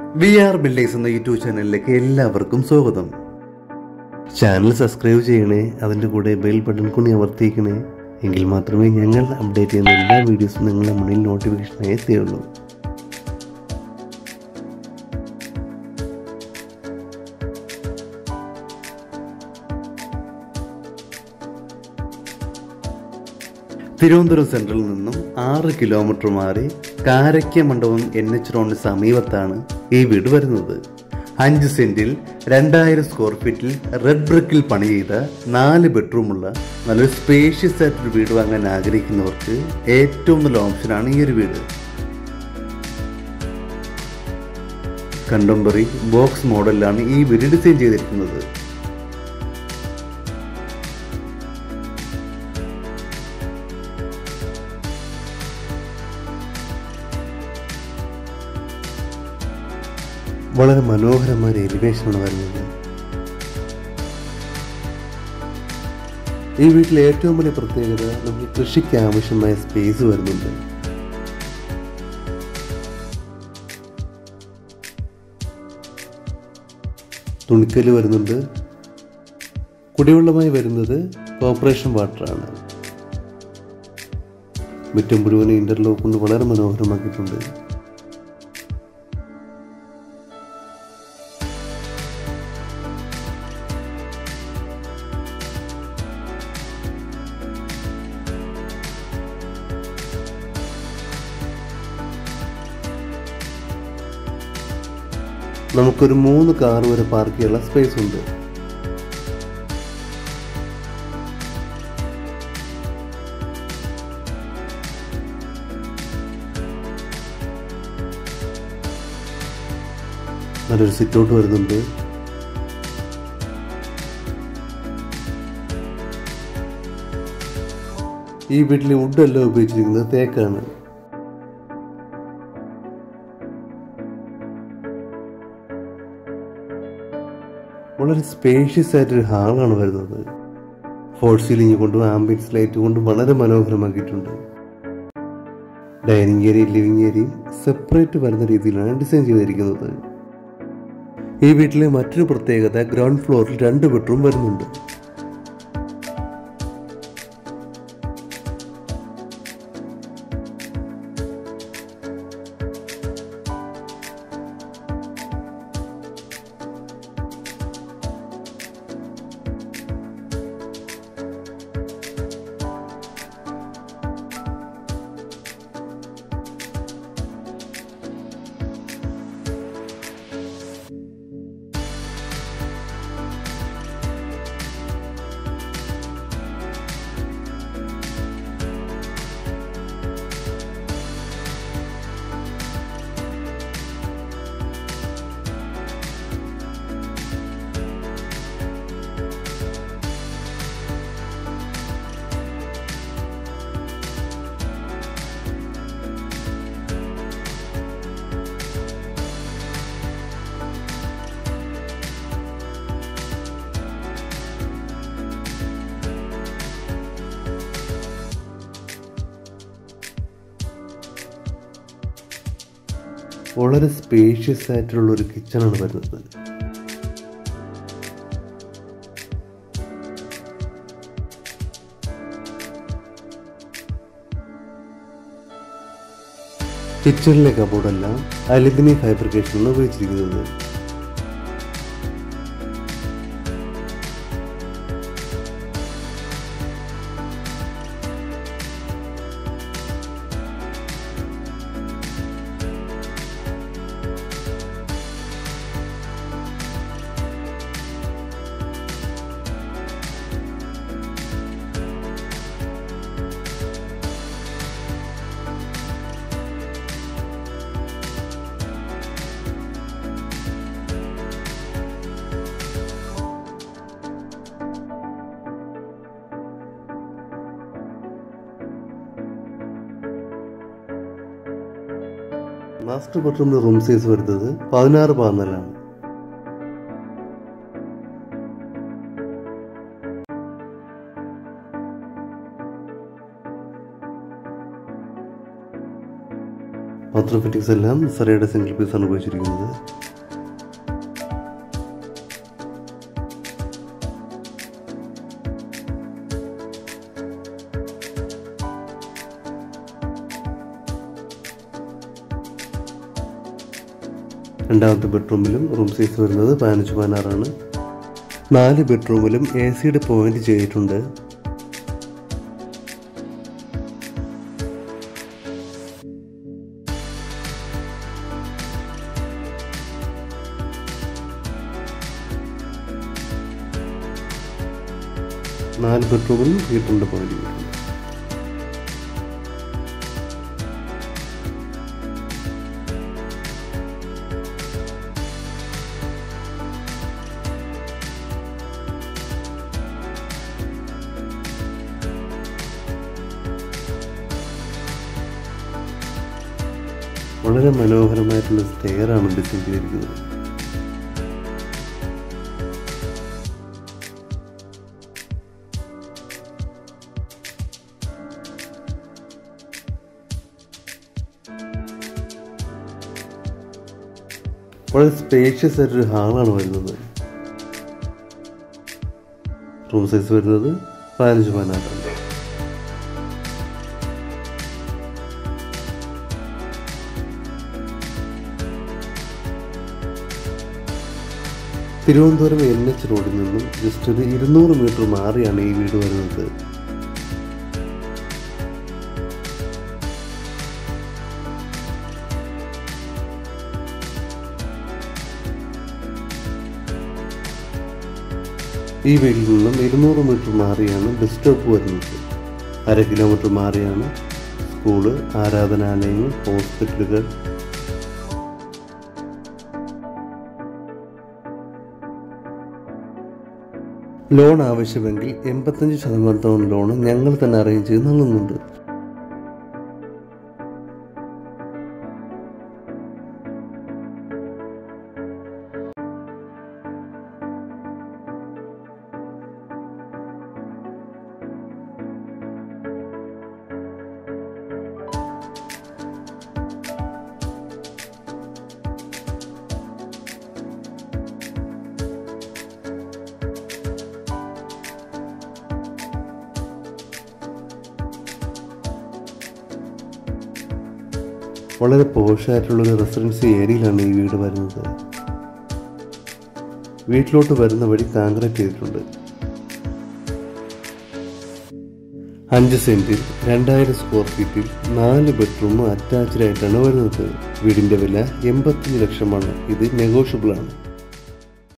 V R builders എന്ന YouTube ചാനലിലേക്ക് എല്ലാവർക്കും സ്വാഗതം ചാനൽ സബ്സ്ക്രൈബ് ചെയ്യണേ അതിൻ്റെ കൂടെ ബെൽ ബട്ടൺ കൂടി അമർത്തിക്കണേ എങ്കിൽ മാത്രമേ ഞങ്ങൾ അപ്ഡേറ്റ് ചെയ്യുന്ന എല്ലാ വീഡിയോസും നിങ്ങളുടെ മുന്നിൽ നോട്ടിഫിക്കേഷനായി എത്തുകയുള്ളൂ തിരുവനന്തപുരം സെൻട്രലിൽ നിന്നും ആറ് കിലോമീറ്റർ മാറി കാരയ്ക്ക മണ്ഡപം എൻ എച്ച് റോഡിന് സമീപത്താണ് ഈ വീട് വരുന്നത് അഞ്ച് സെന്റിൽ രണ്ടായിരം സ്ക്വയർ ഫീറ്റിൽ റെഡ് ബ്രിക്കിൽ പണി ചെയ്ത നാല് ബെഡ്റൂമുള്ള നല്ലൊരു സ്പേഷ്യസ് ആയിട്ടൊരു വീട് വാങ്ങാൻ ആഗ്രഹിക്കുന്നവർക്ക് ഏറ്റവും നല്ല ഓപ്ഷനാണ് ഈ ഒരു വീട് കണ്ടംപററി ബോക്സ് മോഡലിലാണ് ഈ വീട് ഡിസൈൻ ചെയ്തിരിക്കുന്നത് വളരെ മനോഹരമായ ഒരു എലിവേഷനാണ് വരുന്നത് ഈ വീട്ടിലെ ഏറ്റവും വലിയ പ്രത്യേകത നമുക്ക് കൃഷിക്ക് ആവശ്യമായ സ്പേസ് വരുന്നുണ്ട് തുണിക്കല് വരുന്നുണ്ട് കുടിവെള്ളമായി വരുന്നത് കോർപ്പറേഷൻ വാട്ടറാണ് മുറ്റം മുഴുവൻ ഇന്റർലോക്ക് കൊണ്ട് വളരെ മനോഹരമാക്കിയിട്ടുണ്ട് നമുക്കൊരു മൂന്ന് കാർ വരെ പാർക്ക് ചെയ്യാനുള്ള സ്പേസ് ഉണ്ട് നല്ലൊരു സിറ്റ് ഔട്ട് വരുന്നുണ്ട് ഈ വീട്ടിലെ വുഡെല്ലാം ഉപയോഗിച്ചിരിക്കുന്നത് തേക്കാണ് വളരെ സ്പേഷ്യസ് ആയിട്ടൊരു ഹാളാണ് വരുന്നത് ഫോൾ സീലിംഗ് കൊണ്ടും ആംബിയൻസ് ലൈറ്റ് കൊണ്ടും വളരെ മനോഹരമാക്കിയിട്ടുണ്ട് ഡൈനിങ് ഏരിയയും ലിവിംഗ് ഏരിയയും സെപ്പറേറ്റ് വരുന്ന രീതിയിലാണ് ഡിസൈൻ ചെയ്തിരിക്കുന്നത് ഈ വീട്ടിലെ മറ്റൊരു പ്രത്യേകത ഗ്രൗണ്ട് ഫ്ലോറിൽ രണ്ട് ബെഡ്റൂം വരുന്നുണ്ട് വളരെ സ്പേഷ്യസ് ആയിട്ടുള്ള ഒരു കിച്ചണാണ് വരുന്നത് കിച്ചണിലെ കബോർഡെല്ലാം അലുമിനിയം ഫാബ്രിക്കേഷനാണ് ഉപയോഗിച്ചിരിക്കുന്നത് മാസ്റ്റർ ബെഡ്റൂമിന്റെ റൂം സൈസ് വരുന്നത് പതിനാറ് പതിനാലാണ് ബാത്റൂം ഫിറ്റിംഗ്സ് എല്ലാം സറയുടെ സിംഗിൾ പീസാണ് ഉപയോഗിച്ചിരിക്കുന്നത് രണ്ടാമത്തെ ബെഡ്റൂമിലും റൂം സൈസ് വരുന്നത് പതിനഞ്ച് പതിനാറാണ് നാല് ബെഡ്റൂമിലും എ സിയുടെ പോയിന്റ് ചെയ്തിട്ടുണ്ട് നാല് ബെഡ്റൂമിലും ഹീറ്ററിൻ്റെ പോയിന്റ് ചെയ്തിട്ടുണ്ട് വളരെ മനോഹരമായിട്ടുള്ള സ്റ്റെയറാണ് ഡിസൈൻ ചെയ്തിരിക്കുന്നത് വളരെ സ്പേഷ്യസ് ആയിട്ടൊരു ഹാളാണ് വരുന്നത് റൂം സൈസ് വരുന്നത് പതിനഞ്ച് പതിനാറാണ് തിരുവനന്തപുരം എൻ എച്ച് റോഡിൽ നിന്നും ജസ്റ്റ് ഒരു ഇരുന്നൂറ് മീറ്റർ മാറിയാണ് ഈ വീട് വരുന്നത് ഈ വീട്ടിൽ നിന്നും ഇരുന്നൂറ് മീറ്റർ മാറിയാണ് ബസ് സ്റ്റോപ്പ് വരുന്നത് അര കിലോമീറ്റർ മാറിയാണ് സ്കൂള് ആരാധനാലയങ്ങൾ ഹോസ്പിറ്റലുകൾ ലോൺ ആവശ്യമെങ്കിൽ എൺപത്തഞ്ച് ശതമാനത്തോളം ലോൺ ഞങ്ങൾ തന്നെ അറേഞ്ച് ചെയ്ത് നൽകുന്നുണ്ട് വളരെ പോഷായിട്ടുള്ളൊരു റെസിഡൻസി ഏരിയയിലാണ് ഈ വീട് വരുന്നത് വീട്ടിലോട്ട് വരുന്ന വഴി കാൺക്രീറ്റ് ചെയ്തിട്ടുണ്ട് അഞ്ച് സെന്റിൽ രണ്ടായിരം സ്ക്വയർ ഫീറ്റിൽ നാല് ബെഡ്റൂം അറ്റാച്ച്ഡ് ആയിട്ടാണ് വരുന്നത് വീടിന്റെ വില എൺപത്തഞ്ച് ലക്ഷമാണ് ഇത് നെഗോഷ്യബിൾ ആണ്